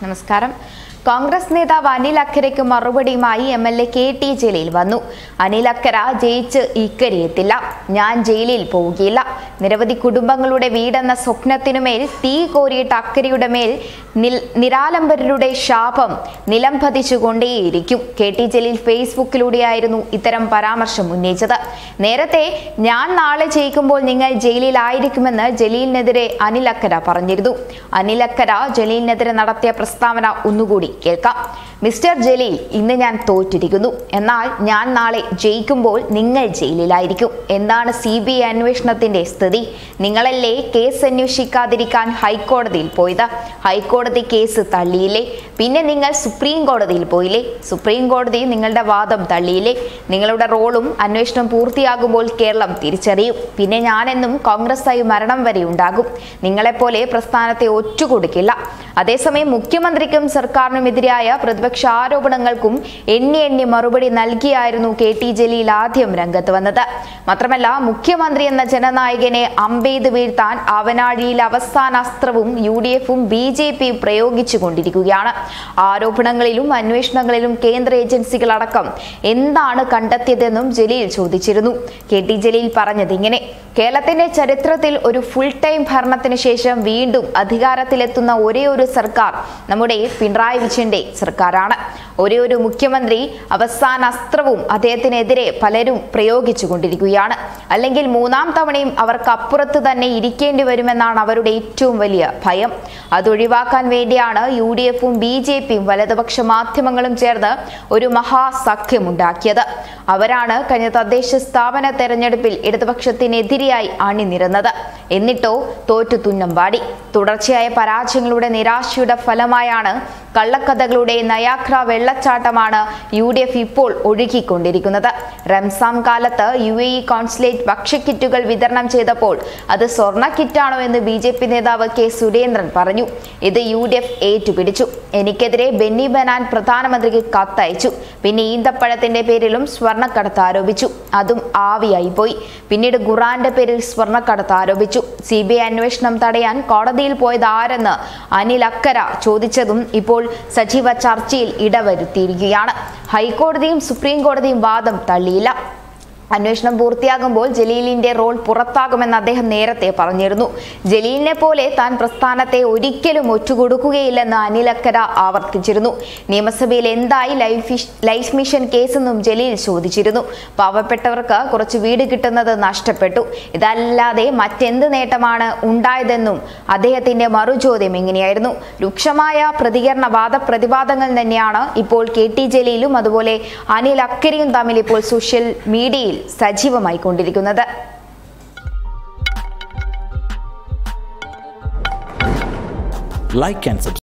നമസ്കാരം കോൺഗ്രസ് നേതാവ് അനിൽ അക്കരയ്ക്ക് മറുപടിയുമായി M L A K T Jaleel വന്നു അനിൽ അക്കര ജയിച്ച് ഇക്കരയെത്തില്ല ഞാൻ ജയിലിൽ പോവുകയില്ല നിരവധി കുടുംബങ്ങളുടെ വീടെന്ന സ്വപ്നത്തിനുമേൽ തീ കോരിയിട്ട അക്കരയുടെ മേൽ നിൽ- നിരാലംബരുടെ ശാപം നിലം പതിച്ചുകൊണ്ടേയിരിക്കും കെ ടി ജലീൽ ഫേസ്ബുക്കിലൂടെയായിരുന്നു ഇത്തരം പരാമർശം ഉന്നയിച്ചത് നേരത്തെ ഞാൻ നാളെ ജയിക്കുമ്പോൾ നിങ്ങൾ ജയിലിലായിരിക്കുമെന്ന് ജലീലിനെതിരെ അനിൽ അക്കര പറഞ്ഞിരുന്നു അനിൽ അക്കര ജലീലിനെതിരെ നടത്തിയ പ്രസ്താവന ഒന്നുകൂടി കേൾക്കാം മിസ്റ്റർ ജലീൽ ഇന്ന് ഞാൻ തോറ്റിരിക്കുന്നു എന്നാൽ ഞാൻ നാളെ ജയിക്കുമ്പോൾ നിങ്ങൾ ജയിലിലായിരിക്കും എന്താണ് സി ബി ഐ അന്വേഷണത്തിന്റെ സ്ഥിതി നിങ്ങളല്ലേ കേസ് അന്വേഷിക്കാതിരിക്കാൻ ഹൈക്കോടതിയിൽ പോയത് ഹൈക്കോടതി കേസ് തള്ളിയില്ലേ പിന്നെ നിങ്ങൾ സുപ്രീം കോടതിയിൽ പോയില്ലേ സുപ്രീം കോടതി നിങ്ങളുടെ വാദം തള്ളിയില്ലേ നിങ്ങളുടെ റോളും അന്വേഷണം പൂർത്തിയാകുമ്പോൾ കേരളം തിരിച്ചറിയും പിന്നെ ഞാനെന്നും കോൺഗ്രസ്സായി മരണം വരെ ഉണ്ടാകും നിങ്ങളെപ്പോലെ പ്രസ്ഥാനത്തെ ഒറ്റുകൊടുക്കില്ല അതേസമയം മുഖ്യമന്ത്രിക്കും സർക്കാരിനുമെതിരായ പ്രതിപക്ഷ ആരോപണങ്ങൾക്കും എണ്ണി എണ്ണി മറുപടി നൽകിയായിരുന്നു കെ ടി ജലീൽ ആദ്യം രംഗത്ത് വന്നത് മാത്രമല്ല മുഖ്യമന്ത്രി എന്ന ജനനായകനെ അമ്പെയ്ത് വീഴ്ത്താൻ അവനാഴിയിൽ അവസാന അസ്ത്രവും യു ഡി എഫും ബി ജെ പിയും പ്രയോഗിച്ചുകൊണ്ടിരിക്കുകയാണ് ആരോപണങ്ങളിലും അന്വേഷണങ്ങളിലും കേന്ദ്ര ഏജൻസികളടക്കം എന്താണ് കണ്ടെത്തിയതെന്നും ജലീൽ ചോദിച്ചിരുന്നു കെ ടി ജലീൽ പറഞ്ഞത് ഇങ്ങനെ കേരളത്തിന്റെ ചരിത്രത്തിൽ ഒരു ഫുൾ ടൈം ഭരണത്തിന് ശേഷം വീണ്ടും അധികാരത്തിലെത്തുന്ന ഒരേ ഒരു സർക്കാർ നമ്മുടെ പിണറായി വിജയന്റെ സർക്കാരാണ് ഒരേ ഒരു മുഖ്യമന്ത്രി അവസാന അസ്ത്രവും അദ്ദേഹത്തിനെതിരെ പലരും പ്രയോഗിച്ചുകൊണ്ടിരിക്കുകയാണ് അല്ലെങ്കിൽ മൂന്നാം തവണയും അവർക്ക് അപ്പുറത്ത് തന്നെ ഇരിക്കേണ്ടി വരുമെന്നാണ് അവരുടെ ഏറ്റവും വലിയ ഭയം അതൊഴിവാക്കാൻ വേണ്ടിയാണ് യു ഡി എഫും ബി ജെ പിയും വലതുപക്ഷ മാധ്യമങ്ങളും ചേർന്ന് ഒരു മഹാസഖ്യമുണ്ടാക്കിയത് അവരാണ് കഴിഞ്ഞ തദ്ദേശ സ്ഥാപന തെരഞ്ഞെടുപ്പിൽ ഇടതുപക്ഷത്തിനെതിരെയായി അണിനിരന്നത് എന്നിട്ടോ തോറ്റു തുന്നമ്പാടി തുടർച്ചയായ പരാജയങ്ങളുടെ നിരാശയുടെ ഫലമായാണ് കള്ളക്കഥകളുടെ നയാഗ്ര വെള്ളച്ചാട്ടമാണ് യു ഡി എഫ് ഇപ്പോൾ ഒഴുകിക്കൊണ്ടിരിക്കുന്നത് റംസാൻ കാലത്ത് യു എ ഇ കോൺസുലേറ്റ് ഭക്ഷ്യക്കിറ്റുകൾ വിതരണം ചെയ്തപ്പോൾ അത് സ്വർണ്ണ കിറ്റാണോ എന്ന് ബി ജെ പി നേതാവ് കെ സുരേന്ദ്രൻ പറഞ്ഞു ഇത് യു ഡി എഫ് ഏറ്റുപിടിച്ചു എനിക്കെതിരെ ബെന്നി ബനാൻ പ്രധാനമന്ത്രിക്ക് കത്തയച്ചു പിന്നെ ഈന്തപ്പഴത്തിന്റെ പേരിലും സ്വർണ്ണക്കടത്ത് ആരോപിച്ചു അതും ആവിയായി പോയി പിന്നീട് ഖുറാന്റെ പേരിൽ സ്വർണ്ണക്കടത്ത് ആരോപിച്ചു സി ബി ഐ അന്വേഷണം തടയാൻ കോടതിയിൽ പോയത് ആരെന്ന് അനിൽ അക്കര ചോദിച്ചതും ഇപ്പോൾ സജീവ ചർച്ചയിൽ ഇടവരുത്തിയിരിക്കുകയാണ് ഹൈക്കോടതിയും സുപ്രീം കോടതിയും വാദം തള്ളിയില്ല അന്വേഷണം പൂർത്തിയാകുമ്പോൾ ജലീലിന്റെ റോൾ പുറത്താകുമെന്ന് അദ്ദേഹം നേരത്തെ പറഞ്ഞിരുന്നു ജലീലിനെ പോലെ താൻ പ്രസ്ഥാനത്തെ ഒരിക്കലും ഒറ്റുകൊടുക്കുകയില്ലെന്ന് അനിൽ അക്കര ആവർത്തിച്ചിരുന്നു നിയമസഭയിൽ എന്തായി ലൈഫ് ഫിഷ്- ലൈഫ് മിഷൻ കേസെന്നും ജലീൽ ചോദിച്ചിരുന്നു പാവപ്പെട്ടവർക്ക് കുറച്ച് വീട് കിട്ടുന്നത് നഷ്ടപ്പെട്ടു ഇതല്ലാതെ മറ്റെന്ത് നേട്ടമാണ് ഉണ്ടായതെന്നും അദ്ദേഹത്തിന്റെ മറുചോദ്യം ഇങ്ങനെയായിരുന്നു രൂക്ഷമായ പ്രതികരണ വാദപ്രതിവാദങ്ങൾ തന്നെയാണ് ഇപ്പോൾ കെ ടി ജലീലും അതുപോലെ അനിൽ അക്കരയും തമ്മിൽ ഇപ്പോൾ സോഷ്യൽ മീഡിയയിൽ സജീവമായി കൊണ്ടിരിക്കുന്നത് like and subscribe